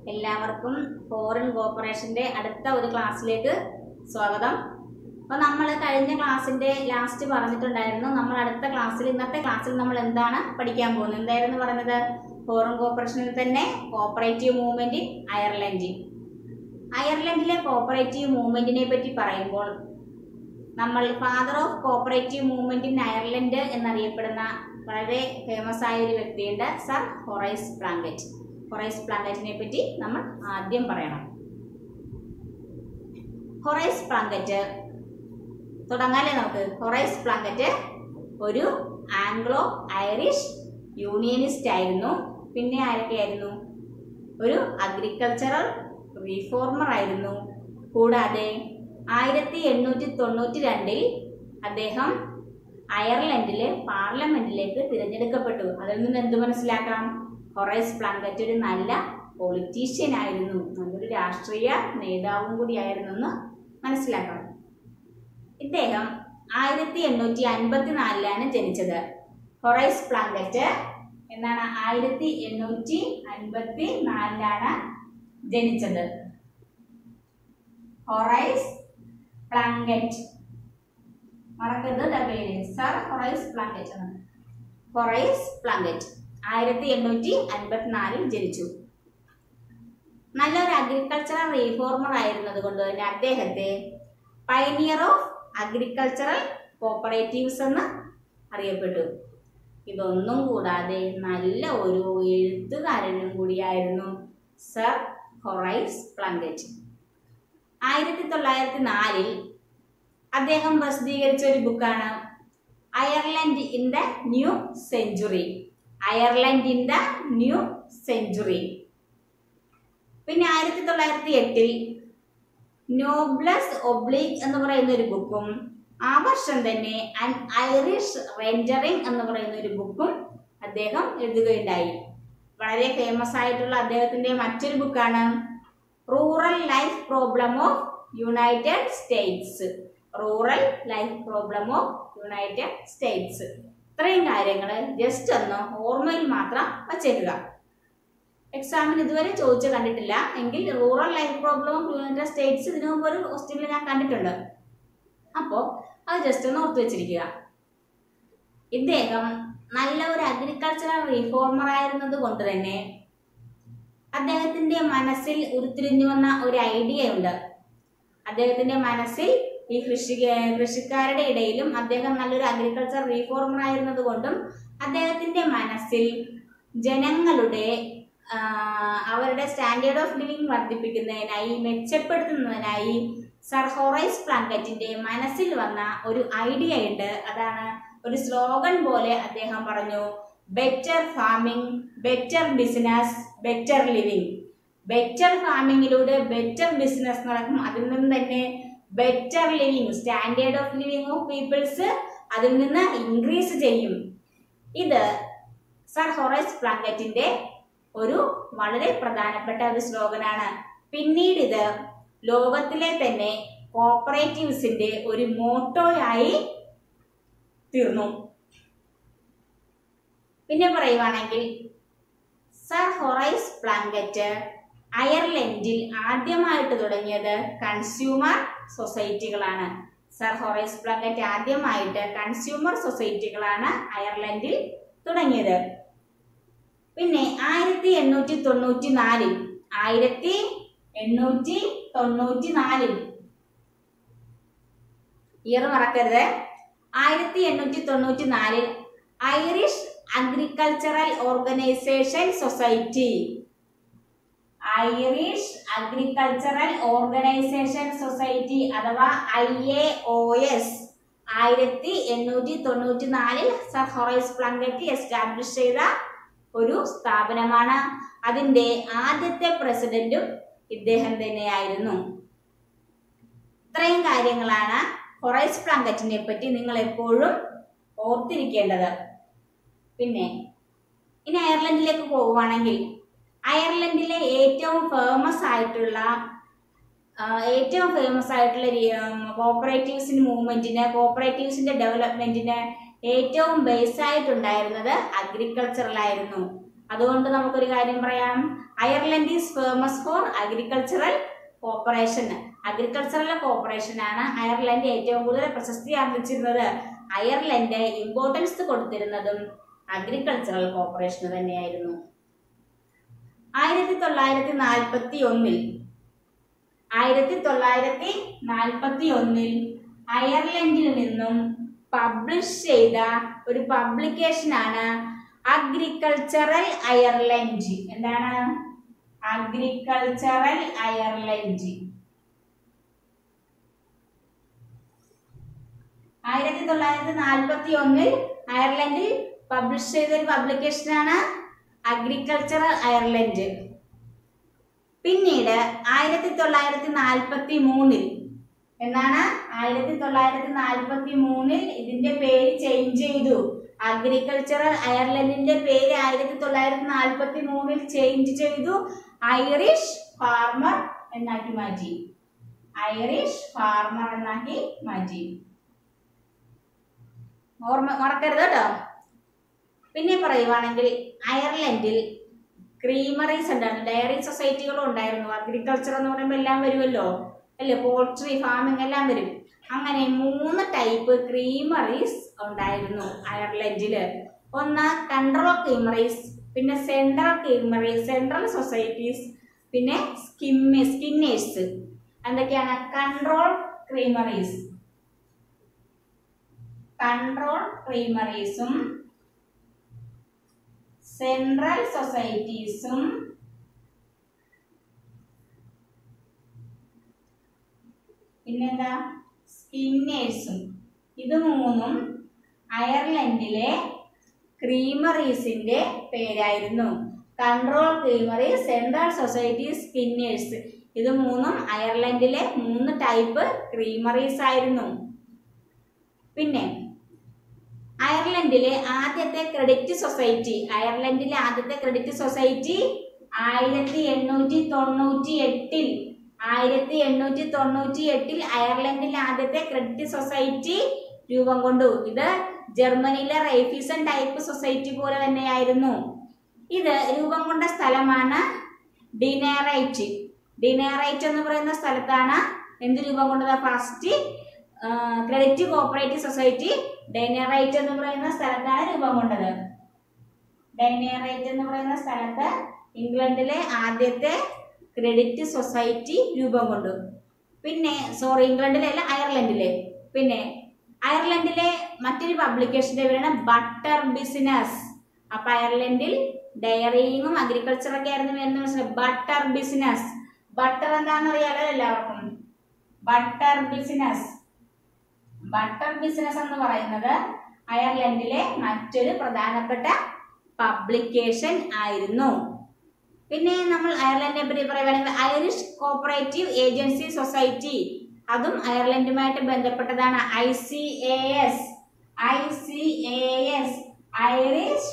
എല്ലാവർക്കും ഫോറിൻ കോർപ്പറേഷന്റെ അടുത്ത ഒരു ക്ലാസ്സിലേക്ക് സ്വാഗതം അപ്പോൾ നമ്മൾ കഴിഞ്ഞ ക്ലാസ്സിന്റെ ലാസ്റ്റ് പറഞ്ഞിട്ടുണ്ടായിരുന്നു നമ്മൾ അടുത്ത ക്ലാസ്സിൽ ഇന്നത്തെ ക്ലാസ്സിൽ നമ്മൾ എന്താണ് പഠിക്കാൻ പോകുന്നത് എന്തായിരുന്നു പറഞ്ഞത് ഫോറിൻ കോർപ്പറേഷനിൽ തന്നെ കോപ്പറേറ്റീവ് മൂവ്മെന്റ് ഇൻ അയർലൻഡ് അയർലൻഡിലെ കോപ്പറേറ്റീവ് മൂവ്മെന്റിനെ പറ്റി പറയുമ്പോൾ നമ്മൾ father of cooperative movement in Ireland എന്നറിയപ്പെടുന്ന വളരെ ഫേമസ് ആയ ഒരു വ്യക്തിയുണ്ട് സർ ഹൊറൈസ് പ്ലാങ്കറ്റ് ഹൊറൈസ് പ്ലാങ്കറ്റിനെ പറ്റി നമ്മൾ ആദ്യം പറയണം ഹൊറൈസ് പ്ലാങ്കറ്റ് തുടങ്ങാല്ലേ നമുക്ക് ഹൊറൈസ് പ്ലാങ്കറ്റ് ഒരു ആംഗ്ലോ ഐറിഷ് യൂണിയനിസ്റ്റ് ആയിരുന്നു പിന്നെ ആരൊക്കെയായിരുന്നു ഒരു അഗ്രികൾച്ചറൽ റീഫോർമർ ആയിരുന്നു കൂടാതെ ആയിരത്തി എണ്ണൂറ്റി തൊണ്ണൂറ്റി രണ്ടിൽ അദ്ദേഹം അയർലൻഡിലെ പാർലമെന്റിലേക്ക് തിരഞ്ഞെടുക്കപ്പെട്ടു അതിൽ നിന്ന് എന്ത് മനസ്സിലാക്കാം ഹൊറൈസ് പ്ലാങ്കറ്റ് ഒരു നല്ല പൊളിറ്റീഷ്യൻ ആയിരുന്നു നല്ലൊരു രാഷ്ട്രീയ നേതാവും കൂടിയായിരുന്നു എന്ന് മനസ്സിലാക്കണം ഇദ്ദേഹം ആയിരത്തി എണ്ണൂറ്റി അൻപത്തി നാലിലാണ് ജനിച്ചത് ഹൊറൈസ് പ്ലാങ്കറ്റ് എന്നാണ് ആയിരത്തി എണ്ണൂറ്റി അൻപത്തി നാലിലാണ് ജനിച്ചത് ഹൊറൈസ് പ്ലാങ്കറ്റ് മറക്കരുത് ദ പേര് സർ ഹൊറൈസ് പ്ലാങ്കറ്റ് ആണ് ഹൊറൈസ് പ്ലാങ്കറ്റ് ആയിരത്തി എണ്ണൂറ്റി അൻപത്തിനാലിൽ ജനിച്ചു നല്ലൊരു അഗ്രികൾച്ചറൽ റീഫോർമർ ആയിരുന്നത് കൊണ്ട് തന്നെ അദ്ദേഹത്തെ പൈനിയർ ഓഫ് അഗ്രികൾച്ചറൽ കോപ്പറേറ്റീവ്സ് എന്ന് അറിയപ്പെട്ടു ഇതൊന്നും കൂടാതെ നല്ല ഒരു എഴുത്തുകാരനും കൂടിയായിരുന്നു സർ ഹൊറൈസ് പ്ലാങ്കറ്റ് ആയിരത്തി തൊള്ളായിരത്തി നാലിൽ അദ്ദേഹം പ്രസിദ്ധീകരിച്ച ഒരു ബുക്കാണ് Ireland in the new century Ireland in the new century പിന്നെ ആയിരത്തി തൊള്ളായിരത്തി എട്ടിൽ നോബ്ലസ് ഒബ്ലീഗ് എന്ന് പറയുന്ന ഒരു ബുക്കും ആ വർഷം തന്നെ അൻ ഐറിഷ് റെൻഡറിങ് എന്ന് പറയുന്ന ഒരു ബുക്കും അദ്ദേഹം എഴുതുകയുണ്ടായി വളരെ ഫേമസ് ആയിട്ടുള്ള അദ്ദേഹത്തിന്റെ മറ്റൊരു ബുക്കാണ് rural life problem of United States rural life problem of United States ഇത്രയും കാര്യങ്ങൾ ജസ്റ്റ് ഒന്ന് ഓർമ്മയിൽ മാത്രം വച്ചേക്കുക എക്സാമിന് ഇതുവരെ ചോദിച്ചു കണ്ടിട്ടില്ല എങ്കിൽ rural life problem of United States ഇതിനു മുമ്പ് ഒരു ക്വസ്റ്റ്യനിൽ ഞാൻ കണ്ടിട്ടുണ്ട് അപ്പോൾ അത് ജസ്റ്റ് ഒന്ന് ഓർത്ത് വെച്ചിരിക്കുക ഇദ്ദേഹം നല്ല ഒരു അഗ്രികൾച്ചറൽ റീഫോർമർ ആയിരുന്നത് കൊണ്ട് തന്നെ അദ്ദേഹത്തിന്റെ മനസ്സിൽ ഉരുത്തിരിഞ്ഞു വന്ന ഒരു ഐഡിയ ഉണ്ട് അദ്ദേഹത്തിന്റെ മനസ്സിൽ ഈ കൃഷി കൃഷിക്കാരുടെ ഇടയിലും അദ്ദേഹം നല്ലൊരു അഗ്രികൾച്ചർ റീഫോർമർ ആയിരുന്നത് കൊണ്ടും അദ്ദേഹത്തിന്റെ മനസ്സിൽ ജനങ്ങളുടെ ആ, അവരുടെ സ്റ്റാൻഡേർഡ് ഓഫ് ലിവിംഗ് വർദ്ധിപ്പിക്കുന്നതിനായി മെച്ചപ്പെടുത്തുന്നതിനായി സർ ഹൊറൈസ് പ്ലാങ്കറ്റിന്റെ മനസ്സിൽ വന്ന ഒരു ഐഡിയ ഉണ്ട് അതാണ് ഒരു സ്ലോഗൻ പോലെ അദ്ദേഹം പറഞ്ഞു better farming better business better living better ഫാമിങ്ങിലൂടെ ബെറ്റർ ബിസിനസ് നടക്കും അതിൽ നിന്ന് തന്നെ better living standard of living of peoples അതിൽ നിന്ന് ഇൻക്രീസ് ചെയ്യും ഇത് സർ ഹൊറൈസ് പ്ലാങ്കറ്റിന്റെ ഒരു വളരെ പ്രധാനപ്പെട്ട ഒരു സ്ലോഗനാണ് പിന്നീട് ഇത് ലോകത്തിലെ തന്നെ കോപ്പറേറ്റീവ്സിന്റെ ഒരു മോട്ടോയായി തീർന്നു പിന്നെ പറയുവാണെങ്കിൽ സർ ഹൊറൈസ് പ്ലാങ്കറ്റ് അയർലൻഡിൽ ആദ്യമായിട്ട് തുടങ്ങിയത് കൺസ്യൂമർ സൊസൈറ്റികളാണ് സർ ഹൊറൈസ് പ്ലാങ്കറ്റ് ആദ്യമായിട്ട് കൺസ്യൂമർ സൊസൈറ്റികളാണ് അയർലൻഡിൽ തുടങ്ങിയത് പിന്നെ ആയിരത്തി എണ്ണൂറ്റി തൊണ്ണൂറ്റി നാലിൽ ആയിരത്തി എണ്ണൂറ്റി തൊണ്ണൂറ്റി നാലിൽ ഇയർ മറക്കരുത് ആയിരത്തി എണ്ണൂറ്റി തൊണ്ണൂറ്റി നാലിൽ Irish agricultural organisation society Irish agricultural organisation society അഥവാ ഐ എ ഒ എസ് ആയിരത്തി എണ്ണൂറ്റി തൊണ്ണൂറ്റി നാലിൽ സർ ഹൊറൈസ് പ്ലങ്കറ്റ് എസ്റ്റാബ്ലിഷ് ചെയ്ത ഒരു സ്ഥാപനമാണ് അതിന്റെ ആദ്യത്തെ പ്രസിഡന്റും ഇദ്ദേഹം തന്നെയായിരുന്നു ഇത്രയും കാര്യങ്ങളാണ് ഹൊറൈസ് പ്ലാങ്കറ്റിനെ പറ്റി നിങ്ങൾ എപ്പോഴും ഓർത്തിരിക്കേണ്ടത് പിന്നെ ഇനി അയർലൻഡിലേക്ക് പോകുവാണെങ്കിൽ അയർലൻഡിലെ ഏറ്റവും ഫേമസ് ആയിട്ടുള്ള ആ, ഏറ്റവും ഫേമസ് ആയിട്ടുള്ള കോപ്പറേറ്റീവ്സിന് മൂവ്മെന്റിന് കോപ്പറേറ്റീവ്സിന്റെ ഡെവലപ്മെന്റിന് ഏറ്റവും ബേസ് ആയിട്ടുണ്ടായിരുന്നത് അഗ്രികൾച്ചറിലായിരുന്നു അതുകൊണ്ട് നമുക്കൊരു കാര്യം പറയാം Ireland is famous for agricultural cooperation agricultural cooperation ആണ് അയർലൻഡ് ഏറ്റവും കൂടുതൽ പ്രശസ്തി ആർജിച്ചിരുന്നത് അയർലൻഡ് ഇമ്പോർട്ടൻസ് കൊടുത്തിരുന്നതും അഗ്രികൾച്ചറൽ കോപ്പറേഷന് തന്നെയായിരുന്നു ആയിരത്തി തൊള്ളായിരത്തി നാൽപ്പത്തി ഒന്നിൽ ആയിരത്തി തൊള്ളായിരത്തി നാൽപ്പത്തി ഒന്നിൽ അയർലൻഡിൽ നിന്നും പബ്ലിഷ് ചെയ്ത ഒരു പബ്ലിക്കേഷനാണ് അഗ്രികൾച്ചറൽ അയർലൻഡ് എന്താണ് അഗ്രികൾച്ചറൽ അയർലൻഡ് ആയിരത്തി തൊള്ളായിരത്തി നാൽപ്പത്തി ഒന്നിൽ അയർലൻഡിൽ പബ്ലിഷ് ചെയ്ത ഒരു പബ്ലിക്കേഷനാണ് അഗ്രികൾച്ചറൽ അയർലൻഡ് പിന്നീട് ആയിരത്തി തൊള്ളായിരത്തി നാൽപ്പത്തി മൂന്നിൽ എന്നാണ് ആയിരത്തി തൊള്ളായിരത്തി നാൽപ്പത്തി മൂന്നിൽ ഇതിന്റെ പേര് ചേഞ്ച് ചെയ്തു അഗ്രികൾച്ചറൽ അയർലൻഡിന്റെ പേര് ആയിരത്തി തൊള്ളായിരത്തി നാൽപ്പത്തി മൂന്നിൽ ചേഞ്ച് ചെയ്തു ഐറിഷ് ഫാർമർ എന്നാക്കി മാറ്റി ഐറിഷ് ഫാർമർ എന്നാക്കി മാറ്റി ഓർമ്മ മറക്കരുത് കേട്ടോ പിന്നെ പറയുവാണെങ്കിൽ അയർലൻഡിൽ ക്രീമറീസ് ഉണ്ടായിരുന്നു ഡയറി സൊസൈറ്റികളും ഉണ്ടായിരുന്നു അഗ്രികൾച്ചർ എന്ന് പറയുമ്പോൾ എല്ലാം വരുമല്ലോ അല്ലേ പോൾട്രി ഫാമിംഗ് എല്ലാം വരും അങ്ങനെ മൂന്ന് ടൈപ്പ് ക്രീമറീസ് ഉണ്ടായിരുന്നു അയർലൻഡിൽ ഒന്ന് കൺട്രോൾ ക്രീമറീസ് പിന്നെ സെൻട്രൽ ക്രീമറീസ് സെൻട്രൽ സൊസൈറ്റീസ് പിന്നെ സ്കിമ്മ സ്കിന്നേഴ്സ് എന്തൊക്കെയാണ് കൺട്രോൾ ക്രീമറീസ് കൺട്രോൾ ക്രീമറീസും സെൻട്രൽ സൊസൈറ്റീസും പിന്നെന്താ സ്കിന്നേഴ്സും ഇത് മൂന്നും അയർലൻഡിലെ ക്രീമറീസിന്റെ പേരായിരുന്നു control creamery central society skinners ഇത് മൂന്നും അയർലൻഡിലെ മൂന്ന് ടൈപ്പ് ക്രീമറീസ് ആയിരുന്നു പിന്നെ അയർലൻഡിലെ ആദ്യത്തെ ക്രെഡിറ്റ് സൊസൈറ്റി അയർലൻഡിലെ ആദ്യത്തെ ക്രെഡിറ്റ് സൊസൈറ്റി ആയിരത്തി എണ്ണൂറ്റി തൊണ്ണൂറ്റി എട്ടിൽ ആയിരത്തി എണ്ണൂറ്റി തൊണ്ണൂറ്റി എട്ടിൽ അയർലൻഡിലെ ആദ്യത്തെ ക്രെഡിറ്റ് സൊസൈറ്റി രൂപം കൊണ്ടു ഇത് ജർമ്മനിയിലെ റൈഫീസൺ ടൈപ്പ് സൊസൈറ്റി പോലെ തന്നെയായിരുന്നു ഇത് രൂപം കൊണ്ട സ്ഥലമാണ് ഡിനേറൈറ്റ് ഡിനേറൈറ്റ് എന്ന് പറയുന്ന സ്ഥലത്താണ് എന്ത് രൂപം കൊണ്ടത് first credit cooperative society Doneraile എന്ന് പറയുന്ന സ്ഥലത്താണ് രൂപം കൊണ്ടത് ഡൈനറൈറ്റ് എന്ന് പറയുന്ന സ്ഥലത്ത് ഇംഗ്ലണ്ടിലെ ആദ്യത്തെ ക്രെഡിറ്റ് സൊസൈറ്റി രൂപം കൊണ്ടു പിന്നെ സോറി ഇംഗ്ലണ്ടിലെ അല്ല അയർലൻഡിലെ പിന്നെ അയർലൻഡിലെ മറ്റൊരു പബ്ലിക്കേഷന്റെ പേരാണ് ബട്ടർ ബിസിനസ് അപ്പൊ അയർലൻഡിൽ ഡയറിയും അഗ്രികൾച്ചറൊക്കെ ആയിരുന്നു വരുന്ന മനസ്സിലായി ബട്ടർ ബിസിനസ് ബട്ടർ എന്താണെന്ന് അറിയാലോ എല്ലാവർക്കും ബട്ടർ ബിസിനസ് ബട്ടർ ബിസിനസ് എന്ന് പറയുന്നത് അയർലൻഡിലെ മറ്റൊരു പ്രധാനപ്പെട്ട പബ്ലിക്കേഷൻ ആയിരുന്നു പിന്നെ നമ്മൾ അയർലൻഡിനെ പറ്റി പറയുകയാണെങ്കിൽ ഐറിഷ് കോപ്പറേറ്റീവ് ഏജൻസി സൊസൈറ്റി അതും അയർലൻഡുമായിട്ട് ബന്ധപ്പെട്ടതാണ് I C A S I C A S Irish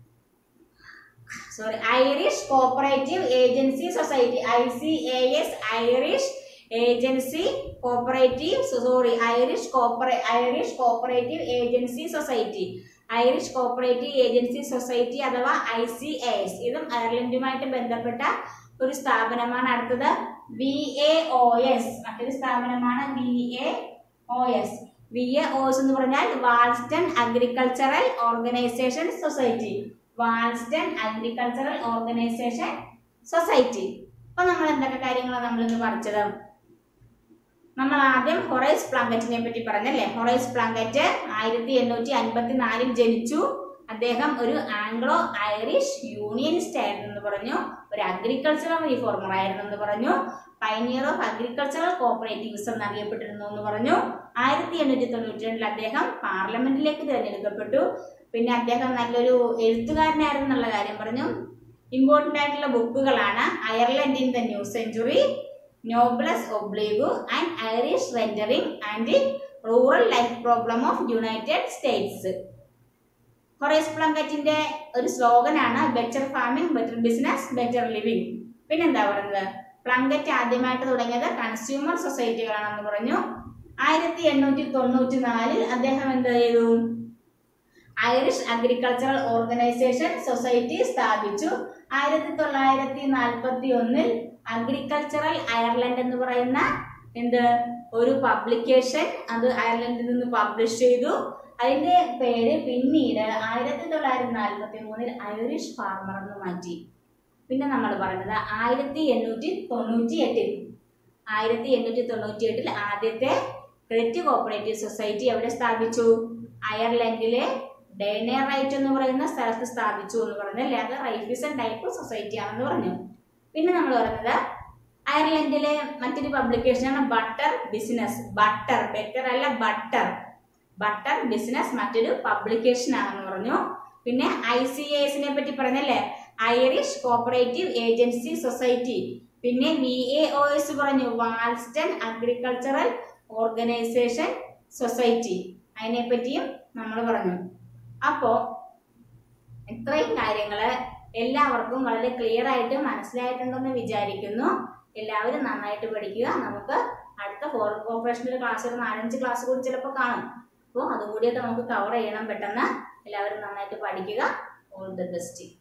sorry Irish cooperative agency society I C A S Irish agency cooperative sorry Irish കോപ്പറേ Irish cooperative agency society Irish cooperative agency society അഥവാ I C A S ഇതും അയർലൻഡുമായിട്ട് ബന്ധപ്പെട്ട ഒരു സ്ഥാപനമാണ് അടുത്തത് V A O S മറ്റൊരു സ്ഥാപനമാണ് V A O S V A O S എന്ന് പറഞ്ഞാൽ Walston agricultural organisation society Walston agricultural organisation society അപ്പൊ നമ്മൾ എന്തൊക്കെ കാര്യങ്ങളാണ് നമ്മൾ ഇന്ന് പഠിച്ചത് നമ്മൾ ആദ്യം ഹൊറൈസ് പ്ലാങ്കറ്റിനെ പറ്റി പറഞ്ഞല്ലേ ഹൊറൈസ് പ്ലാങ്കറ്റ് ആയിരത്തി എണ്ണൂറ്റി അൻപത്തി നാലിൽ ജനിച്ചു അദ്ദേഹം ഒരു ആംഗ്ലോ ഐറിഷ് യൂണിയനിസ്റ്റ് ആയിരുന്നു എന്ന് പറഞ്ഞു ഒരു അഗ്രികൾച്ചറൽ റിഫോർമർ ആയിരുന്നു എന്ന് പറഞ്ഞു പൈനിയർ ഓഫ് അഗ്രികൾച്ചറൽ കോപ്പറേറ്റീവ്സ് എന്നറിയപ്പെട്ടിരുന്നു എന്ന് പറഞ്ഞു ആയിരത്തി എണ്ണൂറ്റി തൊണ്ണൂറ്റി രണ്ടിൽ അദ്ദേഹം പാർലമെന്റിലേക്ക് തിരഞ്ഞെടുക്കപ്പെട്ടു പിന്നെ അദ്ദേഹം നല്ലൊരു എഴുത്തുകാരനായിരുന്നു എന്നുള്ള കാര്യം പറഞ്ഞു ഇമ്പോർട്ടൻ്റ് ആയിട്ടുള്ള ബുക്കുകളാണ് Ireland in the new century noblesse oblige and Irish rendering and rural life problem of United States Horace പ്ലങ്കറ്റിന്റെ ഒരു സ്ലോഗനാണ് better farming better business better living പിന്നെന്താ പറയുന്നത് പ്ലങ്കറ്റ് ആദ്യമായിട്ട് തുടങ്ങിയത് കൺസ്യൂമർ സൊസൈറ്റികളാണെന്ന് പറഞ്ഞു ആയിരത്തി എണ്ണൂറ്റി തൊണ്ണൂറ്റി നാലിൽ അദ്ദേഹം എന്ത് ചെയ്തു ഐറിഷ് അഗ്രികൾച്ചറൽ ഓർഗനൈസേഷൻ സൊസൈറ്റി സ്ഥാപിച്ചു ആയിരത്തി തൊള്ളായിരത്തി നാൽപ്പത്തി ഒന്നിൽ അഗ്രികൾച്ചറൽ അയർലൻഡ് എന്ന് പറയുന്ന എന്ത് ഒരു പബ്ലിക്കേഷൻ അത് അയർലൻഡിൽ നിന്ന് പബ്ലിഷ് ചെയ്തു അതിന്റെ പേര് പിന്നീട് ആയിരത്തി തൊള്ളായിരത്തി നാൽപ്പത്തി മൂന്നിൽ ഐറിഷ് ഫാർമർ എന്ന് മാറ്റി പിന്നെ നമ്മൾ പറയുന്നത് ആയിരത്തി എണ്ണൂറ്റി തൊണ്ണൂറ്റി എട്ടിൽ ആയിരത്തി എണ്ണൂറ്റി തൊണ്ണൂറ്റി എട്ടിൽ ആദ്യത്തെ ക്രെഡിറ്റ് കോപ്പറേറ്റീവ് സൊസൈറ്റി എവിടെ സ്ഥാപിച്ചു അയർലൻഡിലെ ഡേനെ റൈറ്റ് എന്ന് പറയുന്ന സ്ഥലത്ത് സ്ഥാപിച്ചു എന്ന് പറഞ്ഞു അല്ലേ അത് റൈഫിസൺ ടൈപ്പ് സൊസൈറ്റി ആണെന്ന് പറഞ്ഞു പിന്നെ നമ്മൾ പറയുന്നത് അയർലൻഡിലെ മറ്റൊരു പബ്ലിക്കേഷനാണ് ബട്ടർ ബിസിനസ് ബട്ടർ ബെറ്റർ അല്ല ബട്ടർ ബട്ടർ ബിസിനസ് മറ്റൊരു പബ്ലിക്കേഷൻ ആണെന്ന് പറഞ്ഞു പിന്നെ ഐ സി എസിനെ പറ്റി പറഞ്ഞല്ലേ ഐറിഷ് കോപ്പറേറ്റീവ് ഏജൻസി സൊസൈറ്റി പിന്നെ വി എ ഒ എസ് പറഞ്ഞു വാൾസ്റ്റൺ അഗ്രികൾച്ചറൽ ഓർഗനൈസേഷൻ സൊസൈറ്റി അതിനെ പറ്റിയും നമ്മൾ പറഞ്ഞു അപ്പോൾ ഇത്രയും കാര്യങ്ങൾ എല്ലാവർക്കും വളരെ ക്ലിയർ ആയിട്ട് മനസ്സിലായിട്ടുണ്ടെന്ന് വിചാരിക്കുന്നു എല്ലാവരും നന്നായിട്ട് പഠിക്കുക നമുക്ക് അടുത്ത ഫോറിൻ കോർപ്പറേഷനിൽ ക്ലാസ് ഒരു നാലഞ്ച് ക്ലാസ് കൂടി ചിലപ്പോൾ കാണും അപ്പോൾ അതുകൂടിയൊക്കെ നമുക്ക് കവർ ചെയ്യണം പെട്ടെന്ന് എല്ലാവരും നന്നായിട്ട് പഠിക്കുക ഓൾ ദ ബെസ്റ്റ്